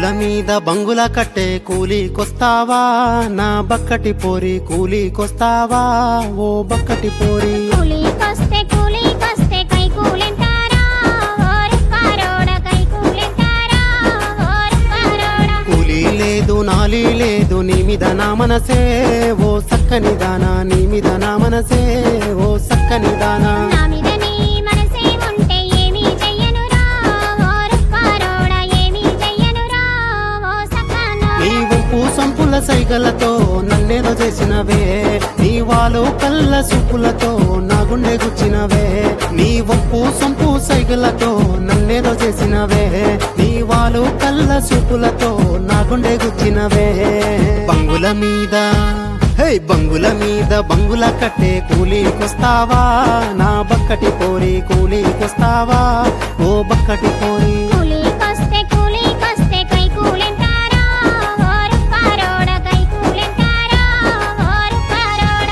బంగుల మీద బంగుల కట్టే కూలీకొస్తావా నా బక్కటి పోరి కూలీకొస్తావా ఓ బక్కటి పోరి కూలీకొస్తే కూలీకొస్తే కై కూలింటారా ఓరు పారోడ కై కూలింటారా ఓరు పారోడ కూలీ లేదు నాలి లేదు నీ మీద నా మనసే ఓ సక్కని దానా నీ మీద నా మనసే ఓ సక్కని దానా నా మీద నీ మనసే ఉంటే ఏమీ చెయ్యనురా ఓరు పారోడ ఏమీ చెయ్యనురా ఓ సఖానా నీ వంపు సంపుల సైగలతో నన్నేదో చేసినవే నీ వాలు కళ్ళ సూపులతో నా గుండె గుచ్చినవే నీ వంపు సంపు సైగలతో నన్నేదో చేసినవే నీ వాలు కళ్ళ సూపులతో నా గుండె గుచ్చినవే బంగుల మీద హే బంగుల మీద బంగుల కట్టే కూలీకొస్తావా నా బక్కటి పోరి కూలీకొస్తావా ఓ బక్కటి పోరి కూలీకొస్తే కూలీకొస్తే కై కూలింటారా ఓరు పారోడ కై కూలింటారా ఓరు పారోడ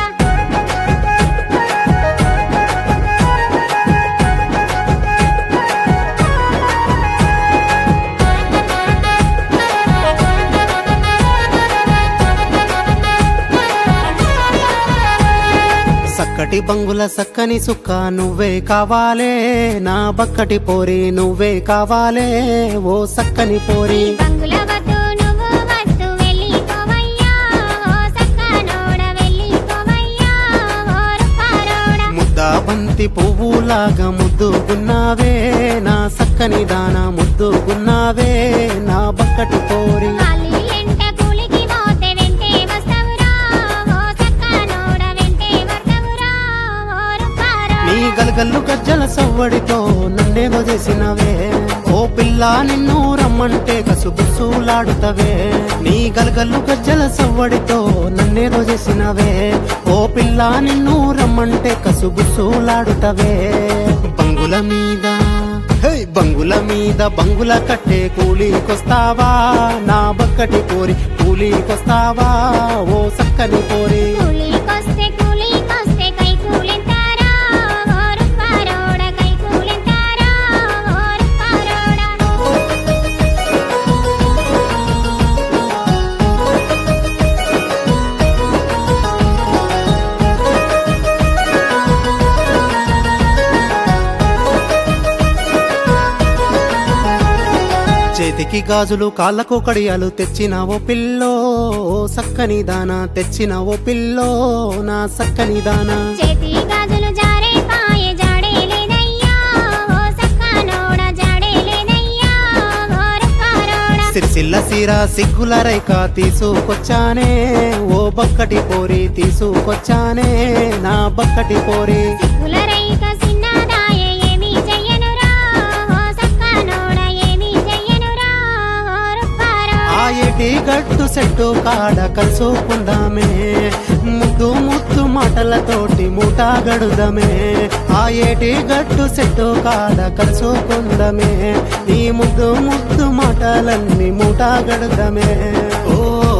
సక్కటి బంగుల సక్కని సుక్క నువ్వే కావాలే నా బక్కటి పోరి నువ్వే కావాలే ఓ సక్కని పోరి బంగుల వద్దు నువ్వు వద్దు వెళ్ళిపోవయ్యా ఓ సక్కనోడ వెళ్ళిపోవయ్యా ఓరు పారోడ ముద్దా బంతి పువ్వులాగా ముద్దుగున్నావే నా సక్కని దాన ముద్దుగున్నావే నా బక్కటి పోరి కాలిలెంట కూలికి మోతే వెంటే వస్తవురా ఓ సక్కనోడ వెంటే వస్తవురా ఓరు పారోడ నీ గలగల్లు గజ్జల సవ్వడితో నన్నేదో చేసినవే ఓ పిల్ల నిన్ను రమ్మంటే కసుబుసులాడుతవే నీ గలగల్లు గజ్జల సవ్వడితో నన్నేదో చేసినవే ఓ పిల్ల నిన్ను రమ్మంటే కసుబుసులాడుతవే బంగుల మీద హే బంగుల మీద బంగుల కట్టే కూలీకొస్తావా నా బక్కటి పోరి కూలీకొస్తావా ఓ సక్కని పోరి కూలీకొస్తే కూలీకొస్తే కై కూలింటారా ఓరు పారోడ కై కూలింటారా ఓరు పారోడ చేతికి గాజులు కాళ్ళకు కడియాలు తెచ్చిన ఓ పిల్లో ఓ సక్కని దానా తెచ్చిన ఓ పిల్లో నా సక్కని దానా చేతి గాజులు జారే పాయే జాడే లేదయ్యా ఓ సక్కనోడ జాడే లేదయ్యా ఓరు పారోడ సిరిసిల్ల సీర సిగ్గుల రైక తీసుకొచ్చానే ఓ బక్కటి పోరి తీసుకొచ్చానే నా బక్కటి పోరి కులరైక సిన్నదాయే ఏమీ చెయ్యనురా ఓ సక్కనోడ ఏమీ చెయ్యనురా ఓరు పారోడ ఆ ఏటి గట్టు సెట్టు కాడ కలుసుకుందామే ముద్దు ముద్దు మాటలతోటి మూట గడుదమే ఆ ఏటి గట్టు సెట్టు కాడ కలుసుకుందమే ఈ ముద్దు ముద్దు మాటలన్నీ మూట గడుదమే ఓ